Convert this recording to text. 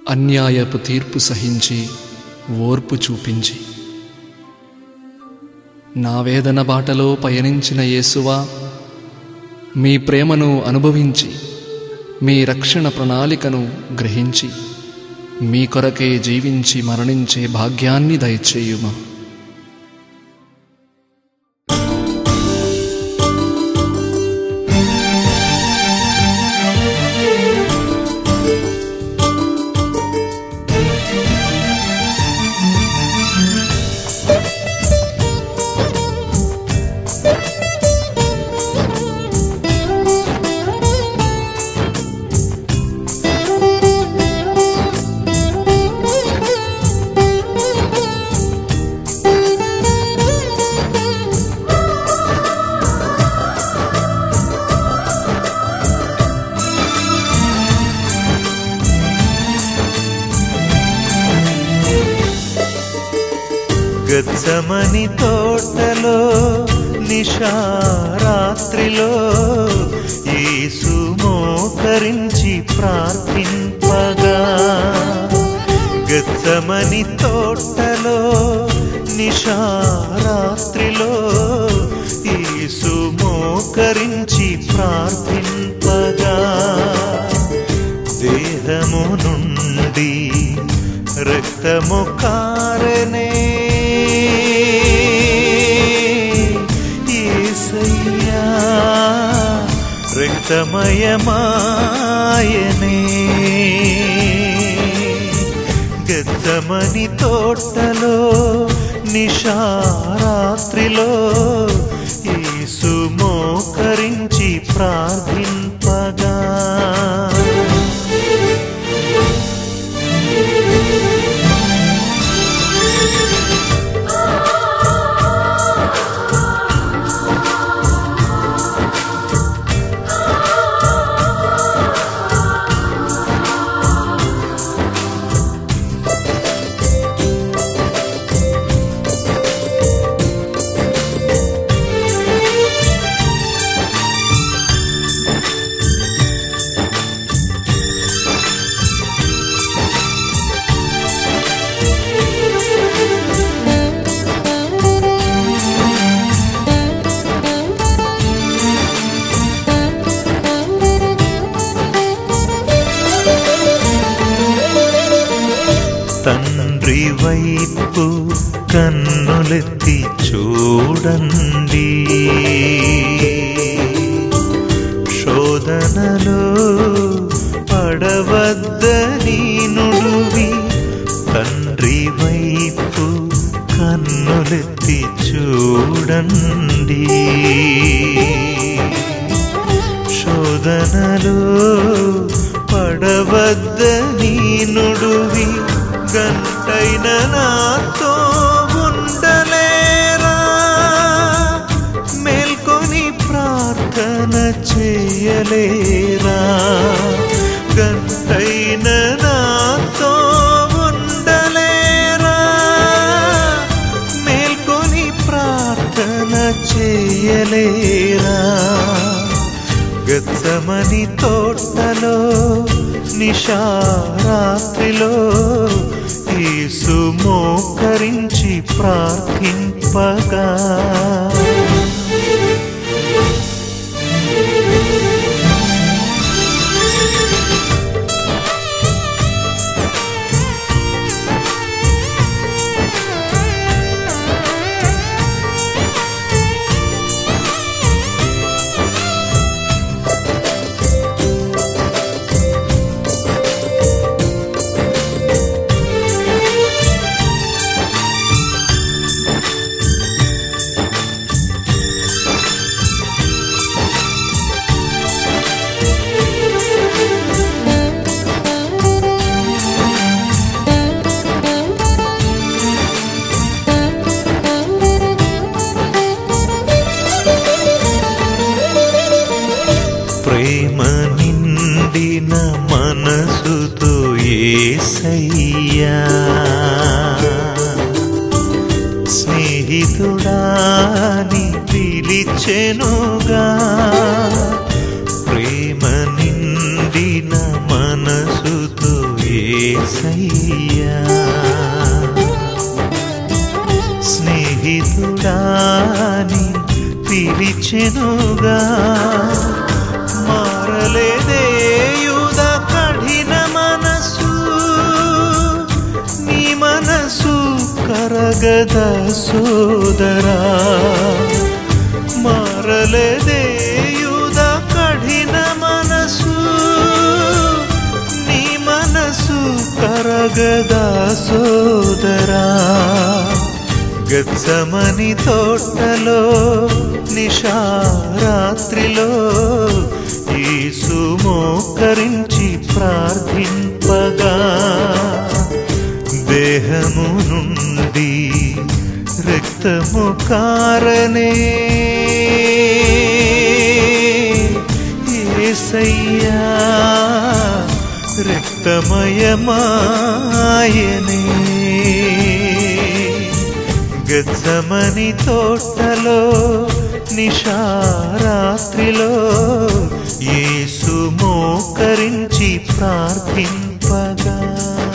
అన్యాయపు తీర్పు సహించి ఓర్పు చూపించి నా వేదన బాటలో పయనించిన యేసువా మీ ప్రేమను అనుభవించి మీ రక్షణ ప్రణాళికను గ్రహించి మీ కొరకే జీవించి మరణించే భాగ్యాన్ని దయచేయుమా గచ్చమని తోటలో నిషారాత్రిలో యేసు మోకరించి ప్రార్థింపగా గచ్చమని తోటలో నిషారాత్రిలో యేసు మోకరించి ప్రార్థింపగా దేహము నుండి రక్తము కారనే యేసయ్యా రక్తమయమాయనే గచ్చమని తోటలో నిషారాత్రిలో యేసు మోకరించి ప్రార్థింపగా తండ్రి వైపు కన్నులెత్తి చూడండి శోధనలో పడవద్దని నుడువి తండ్రి వైపు కన్నులెత్తి చూడండి శోధనలో పడవద్దని నుడువి గంటైన నాతో ఉండలేరా మేల్కొని ప్రార్థన చేయలేరా గంటైన నాతో ఉండలేరా మేల్కొని ప్రార్థన చేయలేరా గచ్చమని తోటలో నిషారాత్రిలో యేసు మోకరించి ప్రార్థింపగా ప్రేమ నిండిన మనసుతో ఏసయ్యా స్నేహితుడాని పిలిచెనుగా ప్రేమ నిండిన మనసుతో ఏసయ్యా స్నేహితుడాని పిలిచెనుగా మారలేదే యూద కఠిన మనసు నీ మనసు కరగద సోదరా మారలేదే యూద కఠిన మనసు నీ మనసు కరగదా సోదరా గచ్చమని తోటలో నిషారాత్రిలో యేసు మోకరించి ప్రార్థింపగా దేహము నుండి రక్తము కారనే ఏసయ్యా రక్తమయమాయనే గచ్చమని తోటలో నిషారాత్రిలో యేసు మోకరించి ప్రార్థింపగా